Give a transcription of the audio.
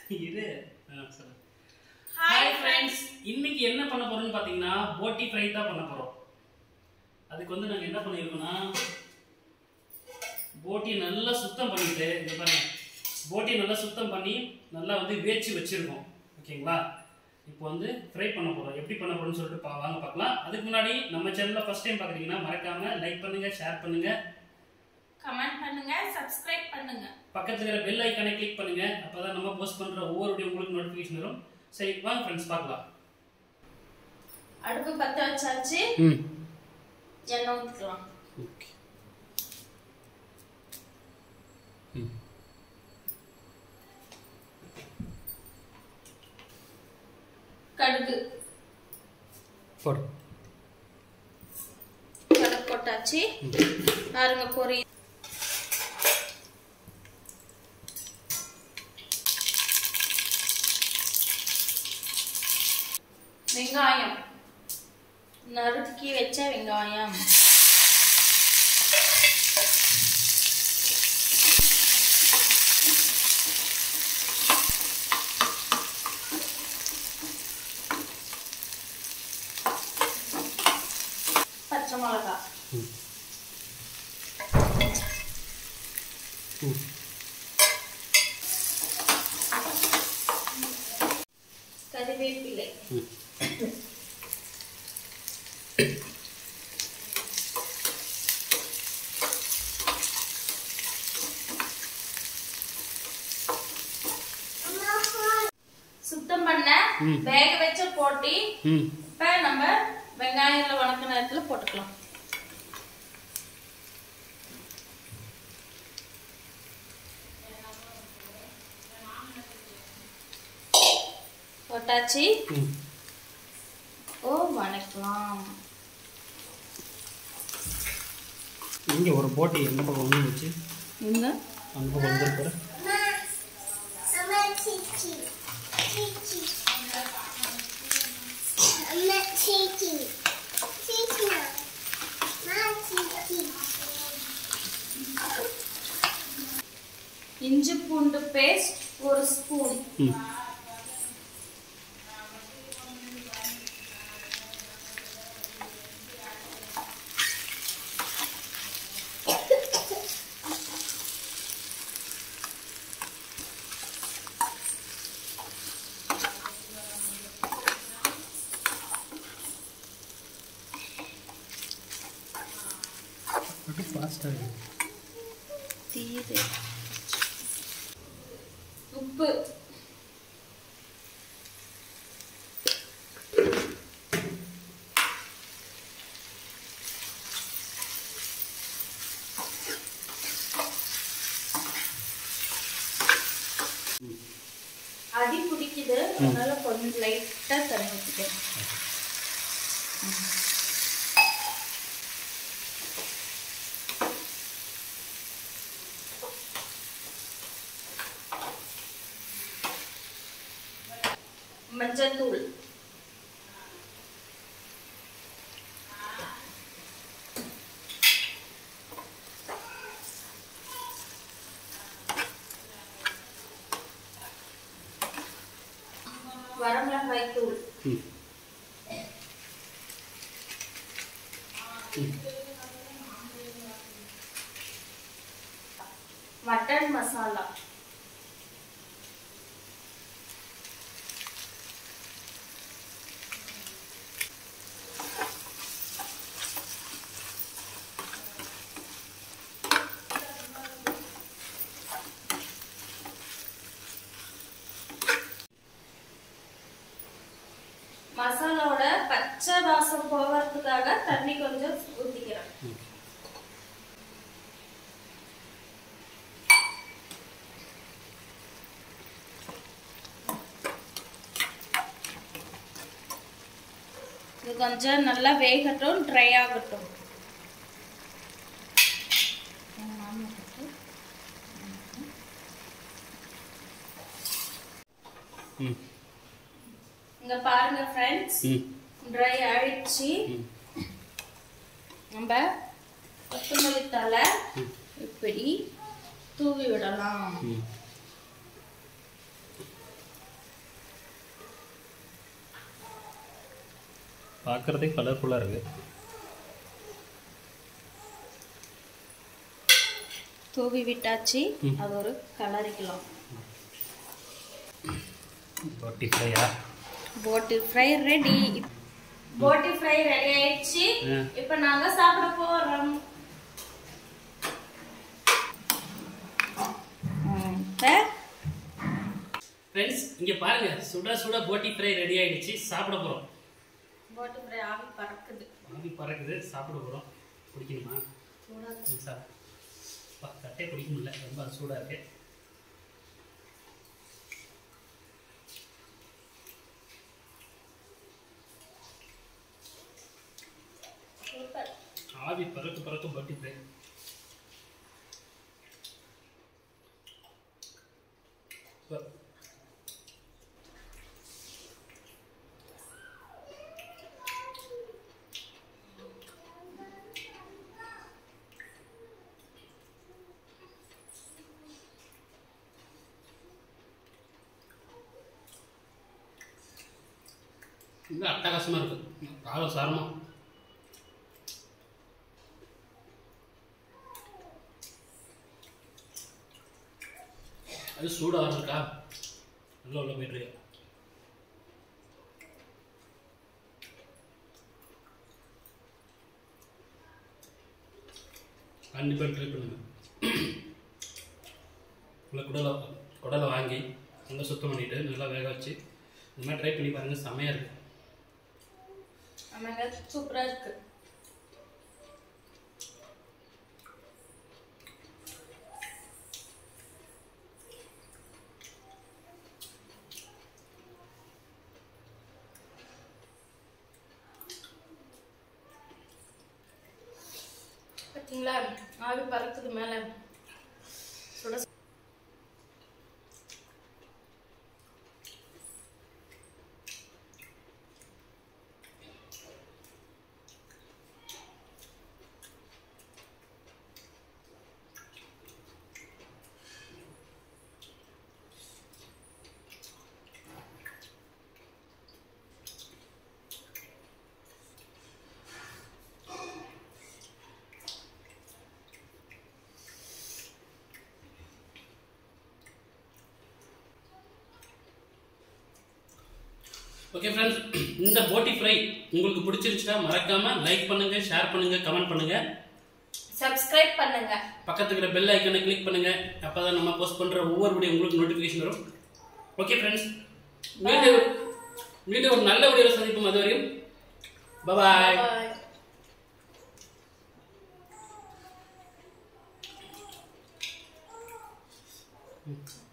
இது hi friends இன்னைக்கு என்ன பண்ண போறோம்னு பார்த்தீங்கன்னா போட்டி ஃப்ரை தான் பண்ண போறோம் அதுக்கு வந்து நாங்கள் என்ன பண்ணியிருக்கோம்னா போட்டியை நல்லா சுத்தம் பண்ணிட்டு இங்க பாருங்க போட்டியை நல்லா சுத்தம் பண்ணி நல்லா வந்து வேச்சு வச்சிருக்கோம் ஓகேங்களா இப்போ வந்து ஃப்ரை பண்ண போறோம் எப்படி பண்ண போறோம்னு சொல்லிட்டு பா வாங்க பார்க்கலாம் அதுக்கு முன்னாடி நம்ம சேனலில் ஃபர்ஸ்ட் டைம் பார்க்குறீங்கன்னா மறக்காம லைக் பண்ணுங்க ஷேர் பண்ணுங்க கமெண்ட் பண்ணுங்க சப்ஸ்கிரைப் பண்ணுங்க பக்கத்துல இருக்கிற பெல் ஐக்கானை கிளிக் பண்ணுங்க அப்பதான் நம்ம போஸ்ட் பண்ற ஒவ்வொரு வீடியோ உங்களுக்கு நோட்டிஃபிகேஷன் வரும் சரி வாங்க ஃப்ரெண்ட்ஸ் பார்க்கலாம் அடுப்பு பத்த வச்சாச்சு ம் எண்ணெய் ஊற்றிக்கலாம் ஓகே கடுகு போடு கடுகு போட்டாச்சு பாருங்க பொரி வெங்காயம் நறுக்கி வச்ச வெங்காயம் பச்சை மிளகாய் கறிவேப்பிலை சுத்தம் பண்ண ம். வேக வச்ச போட்டி ம் இப்ப நம்ம வெங்காயத்துல வணக்க நேரத்துல போட்டுக்கலாம் போட்டாச்சு ம் ஓ வணக்கலாம் இங்கே ஒரு போட்டி எந்த பக்கம் ஒன்று வச்சு எங்க அந்த பக்கம் வந்து போகிற இஞ்சி பூண்டு பேஸ்ட் ஒரு ஸ்பூன் ம் ஃபாஸ்ட்டாக தீரு உப்பு அடி பிடிக்குது அதனால கொஞ்சம் லைட்டா தண்ணி ஊற்றிக்கிறேன் மஞ்சத்தூள் வரமிளகாய் தூள் ம் மட்டன் மசாலா மசாலாவோட பச்சை வாசம் போகிறதுக்காக தண்ணி கொஞ்சம் ஊற்றிக்கிறேன் இது கொஞ்சம் நல்லா வேகட்டும் ட்ரை ஆகட்டும் ம் இங்க பாருங்க ஃப்ரெண்ட்ஸ் ம் ட்ரை ஆயிடுச்சு ம் நம்ம கொத்தமல்லி தலை இப்படி தூவி விடலாம் ம் பார்க்குறதே கலர்ஃபுல்லாக இருக்குது தூவி விட்டாச்சு ம். அது ஒரு கலரிக்கலாம் ரொட்டி ஃப்ரையா போட்டி ஃப்ரை ரெடி போட்டி ஃப்ரை ரெடி ஆயிடுச்சு ஆ. இப்போ நாங்க சாப்பிட போறோம் ம், இப்ப ஃப்ரெண்ட்ஸ் இங்கே பாருங்க சுட சுட போட்டி ஃப்ரை ரெடி ஆயிடுச்சு சாப்பிட போகிறோம் போட்டி ஃப்ரை ஆவி பறக்குது ஆவி பறக்குது சாப்பிட போகிறோம் பிடிக்கணுமா சூடா ம், சார் பா தட்டே பிடிக்க முடியல ரொம்ப சூடாக இருக்கு சூப்பர் ஆவி பறக்க பறக்க போட்டி ஃப்ரை சூப்பர். இது அட்டகாசமாக இருக்குது காரம் சாரமாக அது சூடாக இருக்கா நல்லா உள்ள போயிட்டு இருக்கு. கண்டிப்பாக ட்ரை பண்ணுங்க உள்ள குடலை குடலை வாங்கி நல்லா சுத்தம் பண்ணிட்டு நல்லா வேக வச்சு இந்த மாதிரி ட்ரை பண்ணி பாருங்க செமையாக இருக்கு ஆமாங்க சூப்பரா இருக்கு பார்த்தீங்களா ஆவி பறக்குது மேல சுட ஓகே ஃப்ரெண்ட்ஸ் இந்த போட்டி ஃப்ரை உங்களுக்கு பிடிச்சிருந்துச்சுன்னா மறக்காம லைக் பண்ணுங்க ஷேர் பண்ணுங்க கமெண்ட் பண்ணுங்க சப்ஸ்கிரைப் பண்ணுங்க பக்கத்துல இருக்கிற பெல் ஐக்கனை கிளிக் பண்ணுங்க அப்பதான் நம்ம போஸ்ட் பண்ற ஒவ்வொரு வீடியோ உங்களுக்கு நோட்டிஃபிகேஷன் வரும் ஓகே ஃப்ரெண்ட்ஸ் மீண்டும் மீண்டும் ஒரு நல்ல வீடியோவில் சந்திப்போம் அது வரையும் பாய் Bye. ம்